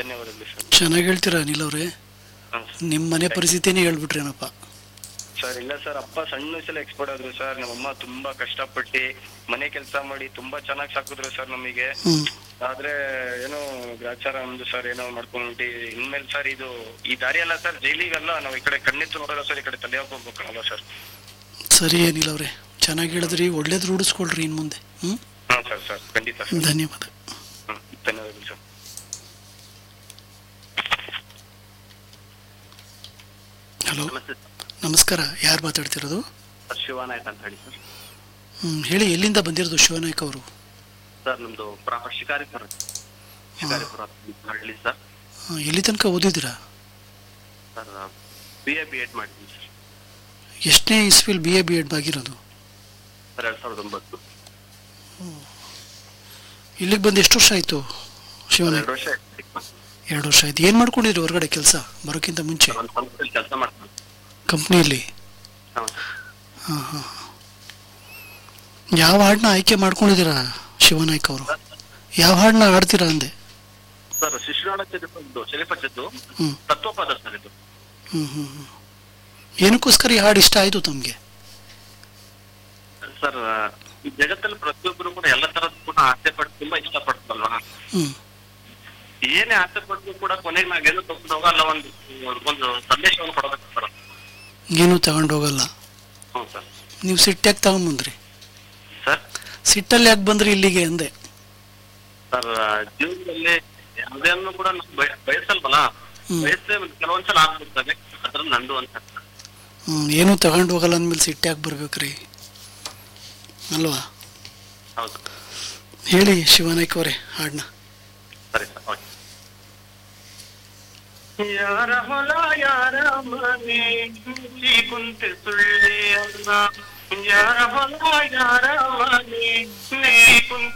ಧನ್ಯವಾದಗಳು ಸರ್ ಚೆನ್ನಾಗಿ ಹೇಳ್ತೀರಾ ಅನಿಲ್ ಅವರೇ ಹಾಂ ನಿಮ್ಮ ಮನೆ ಪರಿಸ್ಥಿತಿನೇ ಹೇಳ್ಬಿಟ್ರೇನಪ್ಪ ಸರ್ ಇಲ್ಲ ಸರ್ ಅಪ್ಪ ಸಣ್ಣ ವಯಸ್ಸಲ್ಲಿ ಎಕ್ಸ್ಪರ್ಟ್ ಆದ್ರು ಸರ್ ನಮ್ಮಮ್ಮ ತುಂಬಾ ಕಷ್ಟಪಟ್ಟು ಮನೆ ಕೆಲಸ ಮಾಡಿ ತುಂಬಾ ಚೆನ್ನಾಗಿ ಸಾಕಿದ್ರು ಸರ್ ನಮಗೆ ಹ್ಞೂ ಆದ್ರೆ ಏನೋ ಗ್ರಾಚಾರ ಒಂದು ಸರ್ ಏನೋ ಮಾಡ್ಕೊಂಡ್ಬಿಟ್ಟು ಇನ್ಮೇಲೆ ಸರ್ ಇದು ಈ ದಾರಿ ಅಲ್ಲ ಸರ್ ಜೈಲಿಗಲ್ಲ ನಾವು ಈ ಕಡೆ ಕಣ್ಣಿತ್ತು ನೋಡಲ್ಲ ಸರ್ ಈ ಕಡೆ ತಲೆ ಹೋಗ್ಬೇಕಲ್ಲ ಸರ್ ಸರಿ ಅನಿಲ್ ಅವರೇ ಚೆನ್ನಾಗಿ ಹೇಳಿದ್ರಿ ಒಳ್ಳೇದು ರೂಢಿಸ್ಕೊಳ್ರಿ ಇನ್ನು ಮುಂದೆ ಹ್ಞೂ ಹಾ ಸರ್ ಸರ್ ಖಂಡಿತ ಸರ್ ಧನ್ಯವಾದ ಹ್ಮ್ ಧನ್ಯವಾದಗಳು ಸರ್ ಹಲೋ ನಮಸ್ತೆ ನಮಸ್ಕಾರ ಯಾರು ಮಾತಾಡ್ತಿರೋದು ಸರ್ ಶಿವಾನಾಯ್ಕ ಅಂತ ಹೇಳಿ ಸರ್ ಹ್ಞೂ ಹೇಳಿ ಎಲ್ಲಿಂದ ಬಂದಿರೋದು ಶಿವನಾಯ್ಕ ಅವರು ಸರ್ ನಮ್ದು ಪ್ರಾಪರ್ ಶಿಕಾರಿಪುರ ಶಿಕಾರಿಪುರ ಹಳ್ಳಿ ಸರ್ ಹಾಂ, ಎಲ್ಲಿ ತನಕ ಓದಿದ್ದೀರಾ sir B A B Ed ಮಾಡಿದ್ದೀನಿ ಸರ್ ಎಷ್ಟನೇ ಇಸ್ವಿಲ್ ಬಿ ಎ ಬಿ ಎಡ್ ಆಗಿರೋದು ಸರ್ ಎರಡ್ ಸಾವಿರದ ಒಂಬತ್ತು ಇಲ್ಲಿಗೆ ಬಂದು ಎಷ್ಟು ವರ್ಷ ಆಯಿತು ಶಿವನಾಯ್ಕ ಎರಡು ವರ್ಷ ಆಯ್ತು. ಎರಡು ವರ್ಷ ಆಯ್ತು ಏನು ಮಾಡ್ಕೊಂಡಿದ್ರಿ ಹೊರಗಡೆ ಕೆಲಸ ಬರೋಕ್ಕಿಂತ ಮುಂಚೆ ಸರ್, ಒಂದು ಸಂಸ್ಥೆಯಲ್ಲಿ ಕೆಲಸ ಮಾಡ್ತೀನಿ ಕಂಪ್ನಿಯಲ್ಲಿ ಹಾಂ ಸರ್. ಹಾಂ ಹಾಂ ಯಾವ ಹಾಡನ್ನ ಆಯ್ಕೆ ಮಾಡ್ಕೊಂಡಿದ್ದೀರಾ ಶಿವನಾಯ್ಕ ಅವರು ಯಾವ ಹಾಡನ್ನ ಹಾಡ್ತೀರಾ ಅಂದೆ ಸರ್ ಶಿಶುನಾಳ ಚರಿತ್ರದ್ದು ಶರೀಫದ್ದು ಹ್ಞೂ ತತ್ವಪದ ಸರ್ ಇದು ಹ್ಞೂ ಹ್ಞೂ ಹ್ಞೂ ಏನಕ್ಕೋಸ್ಕರ ಈ ಹಾಡು ಇಷ್ಟ ಆಯಿತು ತಮಗೆ ಸರ್ ಈ ಜಗತ್ತಲ್ಲಿ ಪ್ರತಿಯೊಬ್ಬರು ಕೂಡ ಎಲ್ಲ ತರದ್ ಕೂಡ ಆಸೆ ಪಟ್ಟು ತುಂಬಾ ಇಷ್ಟಪಡ್ತಲ್ವಾ ಹ್ಞೂ ಏನೇ ಆಸೆ ಪಟ್ಟು ಕೂಡ ಕೊನೆಗೆ ನಾವೇನು ತಗೊಂಡು ಹೋಗಲ್ಲ ಒಂದು ಒಂದು ಸಂದೇಶವನ್ನು ಕೊಡಬೇಕು ಸರ್ ಏನೂ ತಗೊಂಡು ಹೋಗಲ್ಲ ಹ್ಞೂ ಸರ್ ನೀವು ಸಿಟ್ಟಾಗಿ ತಗೊಂಬಂದ್ರಿ ಸರ್ ಸಿಟ್ಟಲ್ಲಿ ಯಾಕೆ ಬಂದ್ರಿ ಇಲ್ಲಿಗೆ ಅಂದೆ ಸರ್ ಜೀವನದಲ್ಲಿ ಯಾವುದೇನು ಕೂಡ ನಾವು ಬಯ- ಬಯಸಲ್ವಲ್ಲ ಹ್ಮ್. ಬಯಸೇ ಕೆಲವೊಂದ್ಸಲ ಆಗ್ಬಿಡ್ತವೆ ಅದ್ರಲ್ಲಿ ನಂದು ಅಂತ ಹ್ಞೂ ಏನೂ ತಗೊಂಡು ಹೋಗಲ್ಲ ಅಂದಮೇಲೆ ಸಿಟ್ಟಾಗಿ ಬರ್ಬೇಕ್ರಿ ಅಲ್ವಾ ಹೌದು ಹೇಳಿ ಶಿವನಾಯ್ಕ ಅವರೇ ಹಾಡನ್ನ ಸರಿ ಸರ್ ಓಕೆ ಯಾರ ಹೊಲ ಯಾರ ಮನೆ ಮುಚ್ಚಿ ಕುಂತೆ ಸುಳ್ಳಿ ಅಲ್ಲ ಯಾರ ಹೊಲ ಯಾರ ಮನೆ ಕುಂತ